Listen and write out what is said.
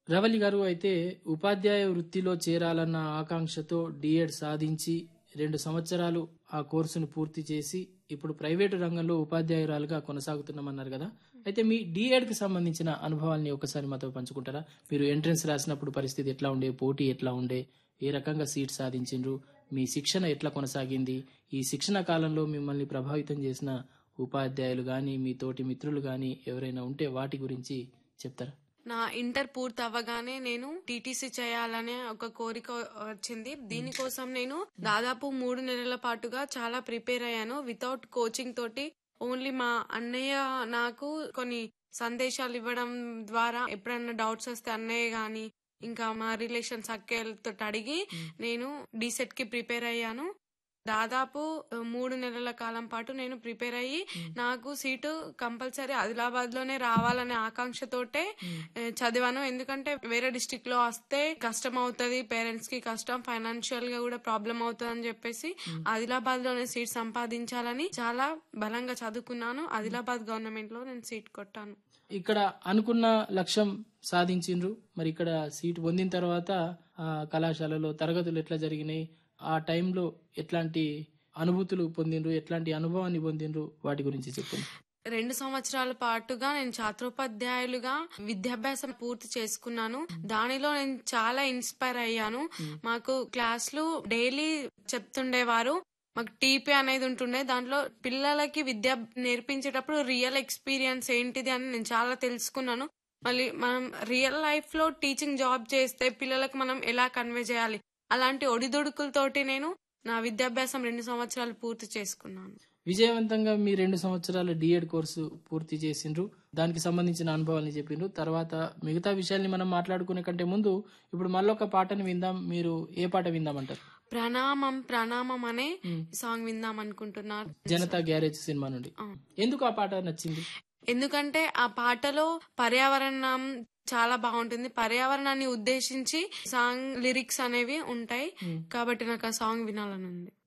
రవలి గారు అయితే ఉపాధ్యాయ వృత్తిలో చేరాలన్న ఆకాంక్షతో డిఎడ్ సాధించి రెండు సంవత్సరాలు ఆ కోర్సును పూర్తి చేసి ఇప్పుడు ప్రైవేటు రంగంలో ఉపాధ్యాయురాలుగా కొనసాగుతున్నామన్నారు కదా అయితే మీ డిఎడ్ కి సంబంధించిన అనుభవాల్ని ఒకసారి మాతో పంచుకుంటారా మీరు ఎంట్రన్స్ రాసినప్పుడు పరిస్థితి ఎట్లా ఉండే పోటీ ఎట్లా ఉండే ఏ రకంగా సీట్ సాధించిండ్రు మీ శిక్షణ ఎట్లా కొనసాగింది ఈ శిక్షణ కాలంలో మిమ్మల్ని ప్రభావితం చేసిన ఉపాధ్యాయులు గాని మీ తోటి మిత్రులు గాని ఎవరైనా ఉంటే వాటి గురించి చెప్తారా నా ఇంటర్ పూర్తి అవ్వగానే నేను టీటీసీ చేయాలనే ఒక కోరిక వచ్చింది దీనికోసం నేను దాదాపు మూడు నెలల పాటుగా చాలా ప్రిపేర్ అయ్యాను వితౌట్ కోచింగ్ తోటి ఓన్లీ మా అన్నయ్య నాకు కొన్ని సందేశాలు ఇవ్వడం ద్వారా ఎప్పుడన్నా డౌట్స్ వస్తే అన్నయ్య గాని ఇంకా మా రిలేషన్స్ అక్కలతో అడిగి నేను డీసెట్ కి ప్రిపేర్ అయ్యాను దాదాపు ఆ, మూడు నెలల కాలం పాటు నేను ప్రిపేర్ అయ్యి నాకు సీటు కంపల్సరీ ఆదిలాబాద్ లోనే రావాలనే ఆకాంక్షతోటే ఆ, చదివాను ఎందుకంటే వేరే డిస్టిక్ లో వస్తే కష్టం అవుతుంది పేరెంట్స్ కి కష్టం ఫైనాన్షియల్ గా కూడా ప్రాబ్లం అవుతుంది అని చెప్పేసి ఆదిలాబాద్ లోనే సీట్ సంపాదించాలని చాలా బలంగా చదువుకున్నాను ఆదిలాబాద్ గవర్నమెంట్ లో నేను సీట్ కొట్టాను ఇక్కడ అనుకున్న లక్ష్యం సాధించిండ్రు మరి ఇక్కడ సీట్ పొందిన తర్వాత ఆ కళాశాలలో తరగతులు ఎట్లా జరిగినాయి ఆ టైంలో ఎట్లాంటి అనుభూతులు పొందిండ్రు ఎట్లాంటి అనుభవాన్ని పొందిండ్రు వాటి గురించి చెప్పండి రెండు సంవత్సరాల పాటుగా నేను ఛాత్రోపాధ్యాయులుగా విద్యాభ్యాసం పూర్తి చేసుకున్నాను దానిలో నేను చాలా ఇన్స్పైర్ అయ్యాను మాకు క్లాసులు డైలీ చెప్తుండేవారు మాకు టీపీ అనేది ఉంటుండే దాంట్లో పిల్లలకి విద్య నేర్పించేటప్పుడు రియల్ ఎక్స్పీరియన్స్ ఏంటిది అని నేను చాలా తెలుసుకున్నాను మళ్ళీ మనం రియల్ లైఫ్ లో టీచింగ్ జాబ్ చేస్తే పిల్లలకు మనం ఎలా కన్వే చేయాలి అలాంటి ఒడిదుడుకులతోటి నేను నా విద్యాభ్యాసం రెండు సంవత్సరాలు పూర్తి చేసుకున్నాను విజయవంతంగా మీ రెండు సంవత్సరాల డిఎడ్ కోర్సు పూర్తి చేసిండ్రు దానికి సంబంధించిన అనుభవాల్ని చెప్పిండ్రు తర్వాత మిగతా విషయాల్ని మనం మాట్లాడుకునే కంటే ముందు ఇప్పుడు మళ్ళొక పాటని విందాం మీరు ఏ పాట విందామంటారు ప్రణామం ప్రణామం అనే సాంగ్ విందాం అనుకుంటున్నారు జనతా గ్యారేజ్ సినిమా నుండి ఆ. ఎందుకు ఆ పాట నచ్చింది ఎందుకంటే ఆ పాటలో పర్యావరణం చాలా బాగుంటుంది పర్యావరణాన్ని ఉద్దేశించి సాంగ్ లిరిక్స్ అనేవి ఉంటాయి కాబట్టి నాకు ఆ సాంగ్ వినాలని ఉంది